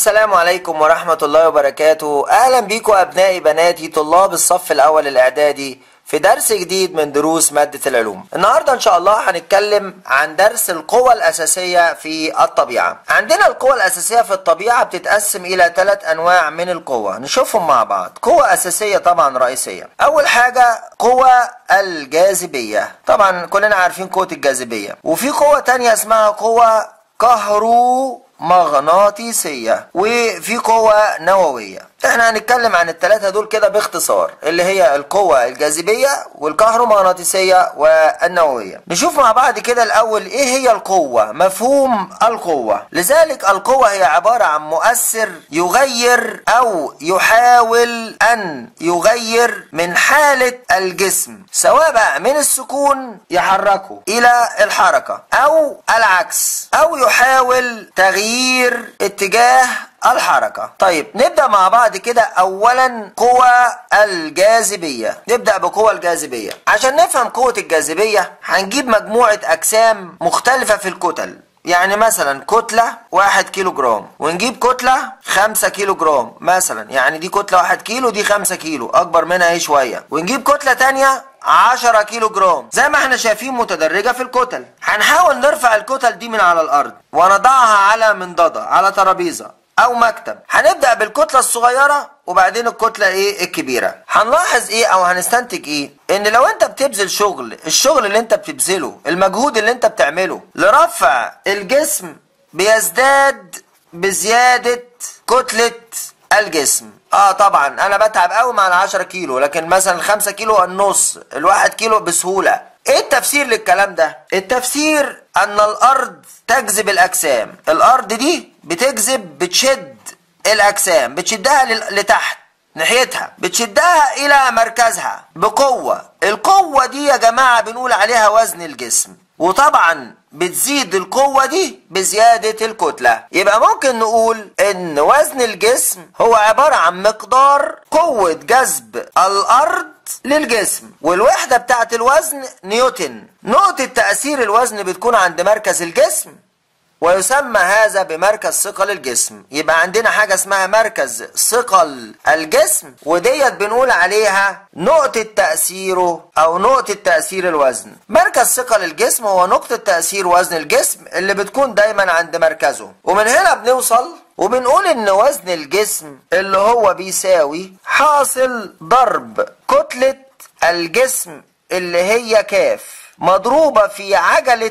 السلام عليكم ورحمة الله وبركاته أهلا بيكم أبنائي بناتي طلاب الصف الأول الإعدادي في درس جديد من دروس مادة العلوم النهاردة إن شاء الله هنتكلم عن درس القوى الأساسية في الطبيعة عندنا القوى الأساسية في الطبيعة بتتقسم إلى ثلاث أنواع من القوى نشوفهم مع بعض قوة أساسية طبعا رئيسية أول حاجة قوة الجاذبية طبعا كلنا عارفين قوة الجاذبية وفي قوة تانية اسمها قوة كهرو مغناطيسية وفي قوة نووية احنا هنتكلم عن الثلاثة دول كده باختصار اللي هي القوة الجاذبية والكهرومغناطيسية والنووية نشوف مع بعض كده الاول ايه هي القوة مفهوم القوة لذلك القوة هي عبارة عن مؤثر يغير او يحاول ان يغير من حالة الجسم سواء بقى من السكون يحركه الى الحركة او العكس او يحاول تغيير اتجاه الحركة طيب نبدأ مع بعض كده أولا قوى الجاذبية نبدأ بقوى الجاذبية عشان نفهم قوة الجاذبية هنجيب مجموعة أجسام مختلفة في الكتل يعني مثلا كتلة واحد كيلو جرام ونجيب كتلة خمسة كيلو جرام مثلا يعني دي كتلة واحد كيلو دي خمسة كيلو أكبر منها ايه شوية ونجيب كتلة تانية 10 كيلو جرام زي ما احنا شايفين متدرجة في الكتل هنحاول نرفع الكتل دي من على الأرض ونضعها على منضدة على ترابيزة او مكتب هنبدا بالكتله الصغيره وبعدين الكتله ايه الكبيره هنلاحظ ايه او هنستنتج ايه ان لو انت بتبذل شغل الشغل اللي انت بتبذله المجهود اللي انت بتعمله لرفع الجسم بيزداد بزياده كتله الجسم اه طبعا انا بتعب قوي مع ال 10 كيلو لكن مثلا 5 كيلو النص الواحد كيلو بسهوله ايه التفسير للكلام ده التفسير ان الارض تجذب الاجسام الارض دي بتجذب بتشد الاجسام بتشدها لتحت ناحيتها بتشدها الى مركزها بقوه القوه دي يا جماعه بنقول عليها وزن الجسم وطبعا بتزيد القوة دي بزيادة الكتلة يبقى ممكن نقول ان وزن الجسم هو عبارة عن مقدار قوة جذب الارض للجسم والوحدة بتاعت الوزن نيوتن نقطة تأثير الوزن بتكون عند مركز الجسم ويسمى هذا بمركز ثقل الجسم يبقى عندنا حاجة اسمها مركز ثقل الجسم وديت بنقول عليها نقطة تأثيره أو نقطة تأثير الوزن مركز ثقل الجسم هو نقطة تأثير وزن الجسم اللي بتكون دايما عند مركزه ومن هنا بنوصل وبنقول ان وزن الجسم اللي هو بيساوي حاصل ضرب كتلة الجسم اللي هي كاف مضروبة في عجلة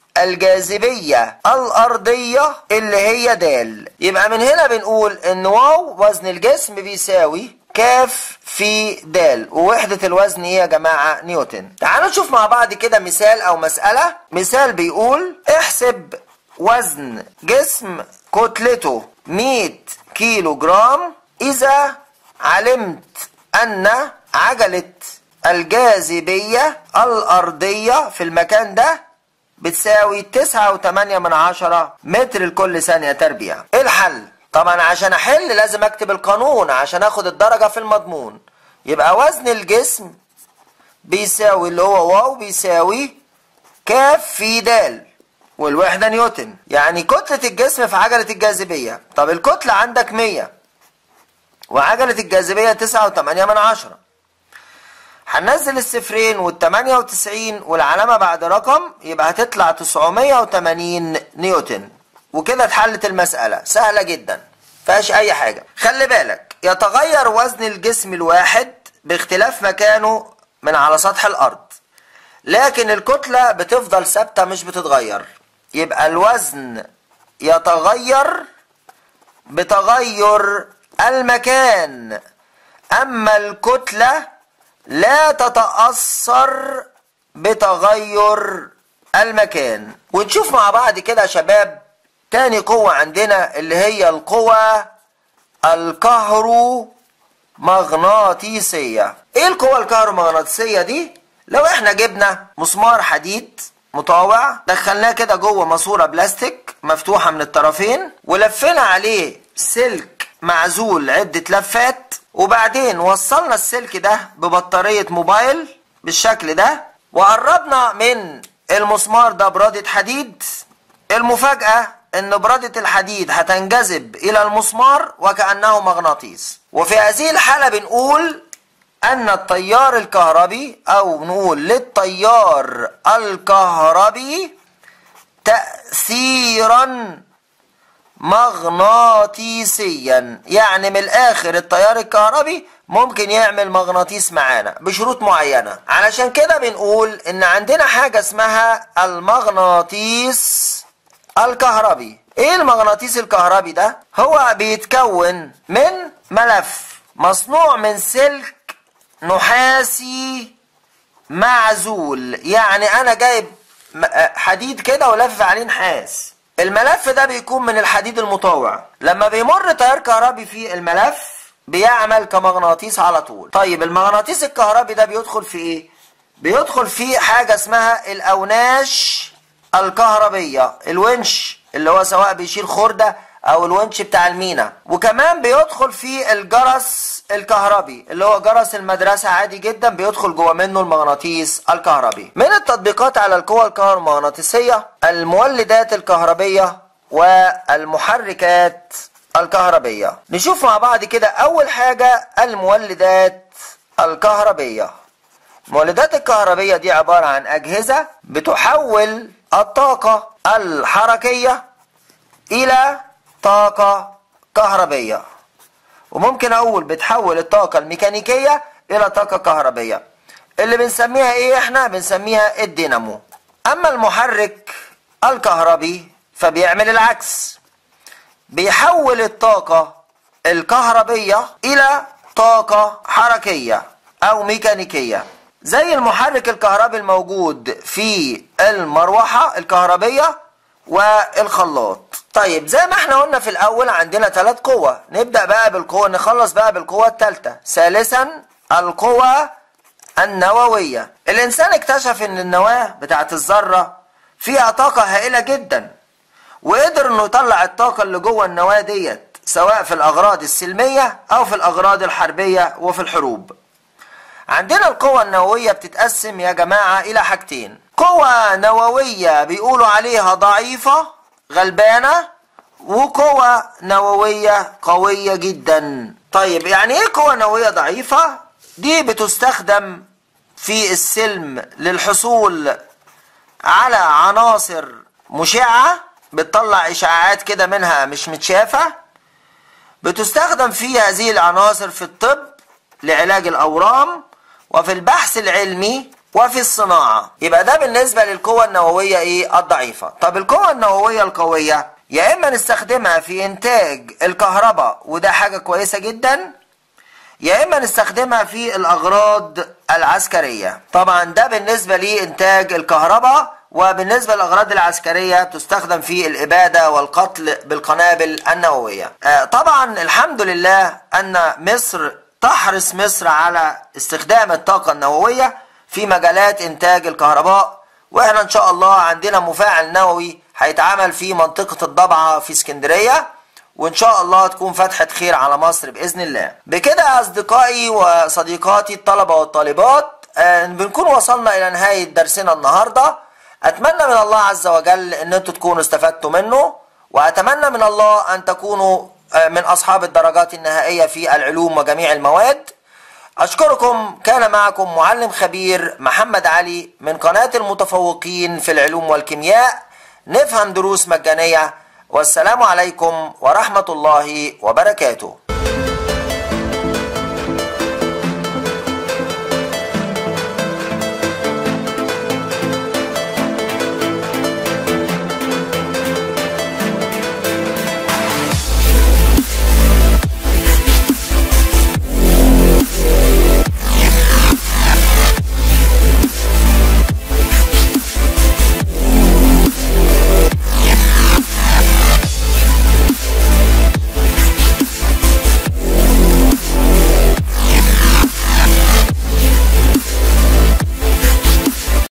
الجاذبية الأرضية اللي هي دال يبقى من هنا بنقول ان واو وزن الجسم بيساوي كاف في دال ووحدة الوزن ايه يا جماعة نيوتن تعالوا نشوف مع بعض كده مثال او مسألة مثال بيقول احسب وزن جسم كتلته 100 كيلو جرام اذا علمت ان عجلة الجاذبية الأرضية في المكان ده بتساوي تسعة وتمانية من عشرة متر لكل ثانية تربيع ايه الحل طبعا عشان احل لازم اكتب القانون عشان اخد الدرجة في المضمون يبقى وزن الجسم بيساوي اللي هو واو بيساوي كاف في دال والوحدة نيوتن يعني كتلة الجسم في عجلة الجاذبية طب الكتلة عندك مية وعجلة الجاذبية تسعة وتمانية من عشرة هننزل الصفرين والتمانية وتسعين والعلامة بعد رقم يبقى هتطلع تسعمية وتمانين نيوتن وكده اتحلت المسألة سهلة جدا فيهاش أي حاجة خلي بالك يتغير وزن الجسم الواحد باختلاف مكانه من على سطح الأرض لكن الكتلة بتفضل ثابتة مش بتتغير يبقى الوزن يتغير بتغير المكان أما الكتلة لا تتأثر بتغير المكان ونشوف مع بعض كده يا شباب تاني قوة عندنا اللي هي القوة الكهرومغناطيسية ايه القوة الكهرومغناطيسية دي لو احنا جبنا مسمار حديد مطاوع دخلناه كده جوه ماسورة بلاستيك مفتوحة من الطرفين ولفينا عليه سلك معزول عدة لفات وبعدين وصلنا السلك ده ببطارية موبايل بالشكل ده وقربنا من المسمار ده برادة حديد المفاجأة ان برادة الحديد هتنجذب الى المسمار وكأنه مغناطيس وفي هذه الحالة بنقول ان التيار الكهربي او نقول للتيار الكهربي تأثيرا مغناطيسيا يعني من الاخر التيار الكهربي ممكن يعمل مغناطيس معانا بشروط معينة علشان كده بنقول ان عندنا حاجة اسمها المغناطيس الكهربي ايه المغناطيس الكهربي ده هو بيتكون من ملف مصنوع من سلك نحاسي معزول يعني انا جايب حديد كده ولف عليه نحاس الملف ده بيكون من الحديد المطاوع لما بيمر تيار كهربي في الملف بيعمل كمغناطيس على طول طيب المغناطيس الكهربي ده بيدخل في ايه بيدخل في حاجة اسمها الاوناش الكهربية الونش اللي هو سواء بيشيل خردة او الونش بتاع المينا وكمان بيدخل في الجرس الكهربي اللي هو جرس المدرسة عادي جدا بيدخل جوه منه المغناطيس الكهربي من التطبيقات على القوى الكهرومغناطيسية المولدات الكهربية والمحركات الكهربية نشوف مع بعض كده اول حاجة المولدات الكهربية المولدات الكهربية دي عبارة عن أجهزة بتحول الطاقة الحركية إلى طاقة كهربية وممكن أقول بتحول الطاقة الميكانيكية إلى طاقة كهربية اللي بنسميها إيه إحنا بنسميها الدينامو أما المحرك الكهربي فبيعمل العكس بيحول الطاقة الكهربية إلى طاقة حركية أو ميكانيكية زي المحرك الكهربي الموجود في المروحة الكهربية والخلاط طيب زي ما احنا قلنا في الاول عندنا ثلاث قوى نبدأ بقى بالقوة نخلص بقى بالقوة الثالثة ثالثا القوى النووية الانسان اكتشف ان النواة بتاعت الذرة فيها طاقة هائلة جدا وقدر انه يطلع الطاقة اللي جوه النواة ديت سواء في الاغراض السلمية او في الاغراض الحربية وفي الحروب عندنا القوة النووية بتتقسم يا جماعة إلى حاجتين قوة نووية بيقولوا عليها ضعيفة غلبانة وقوة نووية قوية جدا طيب يعني ايه قوة نووية ضعيفة دي بتستخدم في السلم للحصول على عناصر مشعة بتطلع إشعاعات كده منها مش متشافة بتستخدم في هذه العناصر في الطب لعلاج الأورام وفي البحث العلمي وفي الصناعة يبقى ده بالنسبة للقوة النووية ايه الضعيفة طب القوة النووية القوية يا اما نستخدمها في انتاج الكهرباء وده حاجة كويسة جدا يا اما نستخدمها في الاغراض العسكرية طبعا ده بالنسبة لانتاج الكهرباء وبالنسبة للأغراض العسكرية تستخدم في الإبادة والقتل بالقنابل النووية آه طبعا الحمد لله أن مصر تحرص مصر على استخدام الطاقة النووية في مجالات إنتاج الكهرباء وإحنا إن شاء الله عندنا مفاعل نووي هيتعمل في منطقة الضبعة في اسكندرية وإن شاء الله تكون فتحة خير على مصر بإذن الله بكده أصدقائي وصديقاتي الطلبة والطالبات آه بنكون وصلنا إلى نهاية درسنا النهاردة أتمنى من الله عز وجل أن أنتم تكونوا استفدتوا منه وأتمنى من الله أن تكونوا من أصحاب الدرجات النهائية في العلوم وجميع المواد أشكركم كان معكم معلم خبير محمد علي من قناة المتفوقين في العلوم والكيمياء نفهم دروس مجانية والسلام عليكم ورحمة الله وبركاته